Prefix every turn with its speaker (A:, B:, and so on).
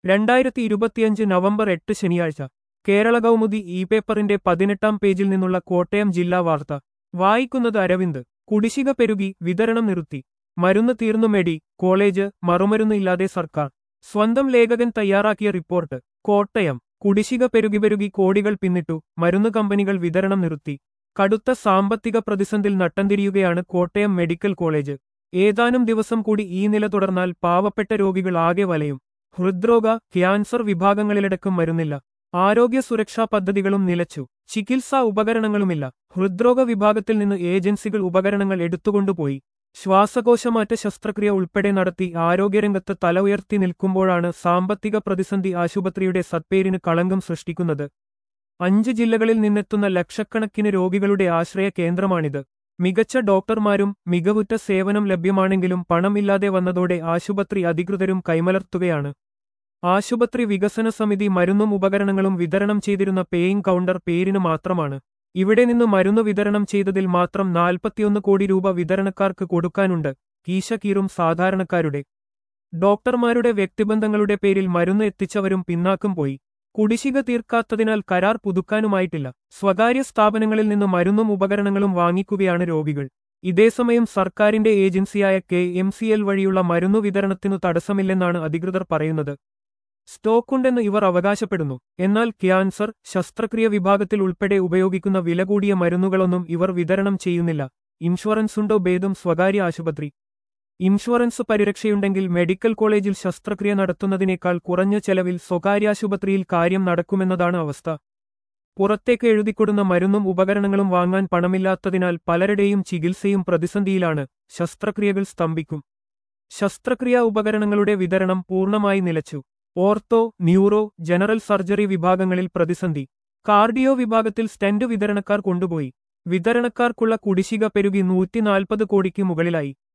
A: രണ്ടായിരത്തി ഇരുപത്തിയഞ്ച് നവംബർ എട്ട് ശനിയാഴ്ച കേരള കൗമുദി ഇ പേപ്പറിന്റെ പതിനെട്ടാം പേജിൽ നിന്നുള്ള കോട്ടയം ജില്ലാ വാർത്ത വായിക്കുന്നത് അരവിന്ദ് കുടിശ്ശിക പെരുകി വിതരണം നിർത്തി മരുന്ന് തീർന്നു മെഡി കോളേജ് മറുമരുന്ന് ഇല്ലാതെ സർക്കാർ സ്വന്തം ലേഖകൻ തയ്യാറാക്കിയ റിപ്പോർട്ട് കോട്ടയം കുടിശ്ശിക പെരുകി പെരുകി കോടികൾ പിന്നിട്ടു മരുന്ന് കമ്പനികൾ വിതരണം നിർത്തി കടുത്ത സാമ്പത്തിക പ്രതിസന്ധിൽ നട്ടംതിരിയുകയാണ് കോട്ടയം മെഡിക്കൽ കോളേജ് ഏതാനും ദിവസം കൂടി ഈ നില തുടർന്നാൽ പാവപ്പെട്ട രോഗികൾ ആകെ വലയും ഹൃദ്രോഗ ക്യാൻസർ വിഭാഗങ്ങളിലടക്കം മരുന്നില്ല ആരോഗ്യ സുരക്ഷാ പദ്ധതികളും നിലച്ചു ചികിത്സാ ഉപകരണങ്ങളുമില്ല ഹൃദ്രോഗ വിഭാഗത്തിൽ നിന്ന് ഏജൻസികൾ ഉപകരണങ്ങൾ എടുത്തുകൊണ്ടുപോയി ശ്വാസകോശമാറ്റ ശസ്ത്രക്രിയ ഉൾപ്പെടെ നടത്തി ആരോഗ്യരംഗത്ത് തല ഉയർത്തി നിൽക്കുമ്പോഴാണ് സാമ്പത്തിക പ്രതിസന്ധി ആശുപത്രിയുടെ സത്പേരിന് കളങ്കം സൃഷ്ടിക്കുന്നത് അഞ്ച് ജില്ലകളിൽ നിന്നെത്തുന്ന ലക്ഷക്കണക്കിന് രോഗികളുടെ ആശ്രയ കേന്ദ്രമാണിത് മികച്ച ഡോക്ടർമാരും മികവുറ്റ സേവനം ലഭ്യമാണെങ്കിലും പണമില്ലാതെ വന്നതോടെ ആശുപത്രി അധികൃതരും കൈമലർത്തുകയാണ് ആശുപത്രി വികസന സമിതി മരുന്നും ഉപകരണങ്ങളും വിതരണം ചെയ്തിരുന്ന പേയിങ് കൗണ്ടർ പേരിന് മാത്രമാണ് ഇവിടെ നിന്ന് മരുന്ന് വിതരണം ചെയ്തതിൽ മാത്രം നാൽപ്പത്തിയൊന്ന് കോടി രൂപ വിതരണക്കാർക്ക് കൊടുക്കാനുണ്ട് കീശക്കീറും സാധാരണക്കാരുടെ ഡോക്ടർമാരുടെ വ്യക്തിബന്ധങ്ങളുടെ പേരിൽ മരുന്ന് എത്തിച്ചവരും പിന്നാക്കം പോയി കുടിശ്ശിക തീർക്കാത്തതിനാൽ കരാർ പുതുക്കാനുമായിട്ടില്ല സ്വകാര്യ സ്ഥാപനങ്ങളിൽ നിന്ന് മരുന്നും ഉപകരണങ്ങളും വാങ്ങിക്കുകയാണ് രോഗികൾ ഇതേസമയം സർക്കാരിന്റെ ഏജൻസിയായ കെ എം സി എൽ വഴിയുള്ള മരുന്നു വിതരണത്തിനു തടസ്സമില്ലെന്നാണ് അധികൃതർ പറയുന്നത് സ്റ്റോക്കുണ്ടെന്ന് ഇവർ അവകാശപ്പെടുന്നു എന്നാൽ ക്യാൻസർ ശസ്ത്രക്രിയ വിഭാഗത്തിൽ ഉൾപ്പെടെ ഉപയോഗിക്കുന്ന വില കൂടിയ മരുന്നുകളൊന്നും ഇവർ വിതരണം ചെയ്യുന്നില്ല ഇൻഷുറൻസുണ്ടോ ഭേദം സ്വകാര്യ ആശുപത്രി ഇൻഷുറൻസ് പരിരക്ഷയുണ്ടെങ്കിൽ മെഡിക്കൽ കോളേജിൽ ശസ്ത്രക്രിയ നടത്തുന്നതിനേക്കാൾ കുറഞ്ഞ ചെലവിൽ സ്വകാര്യാശുപത്രിയിൽ കാര്യം നടക്കുമെന്നതാണ് അവസ്ഥ പുറത്തേക്ക് എഴുതിക്കൊടുന്ന മരുന്നും ഉപകരണങ്ങളും വാങ്ങാൻ പണമില്ലാത്തതിനാൽ പലരുടെയും ചികിത്സയും പ്രതിസന്ധിയിലാണ് ശസ്ത്രക്രിയകൾ സ്തംഭിക്കും ശസ്ത്രക്രിയാ ഉപകരണങ്ങളുടെ വിതരണം പൂർണ്ണമായി നിലച്ചു ഓർത്തോ ന്യൂറോ ജനറൽ സർജറി വിഭാഗങ്ങളിൽ പ്രതിസന്ധി കാർഡിയോ വിഭാഗത്തിൽ സ്റ്റെന്റ് വിതരണക്കാർ കൊണ്ടുപോയി വിതരണക്കാർക്കുള്ള കുടിശ്ശിക പെരുകി നൂറ്റിനാൽപ്പത് കോടിക്ക് മുകളിലായി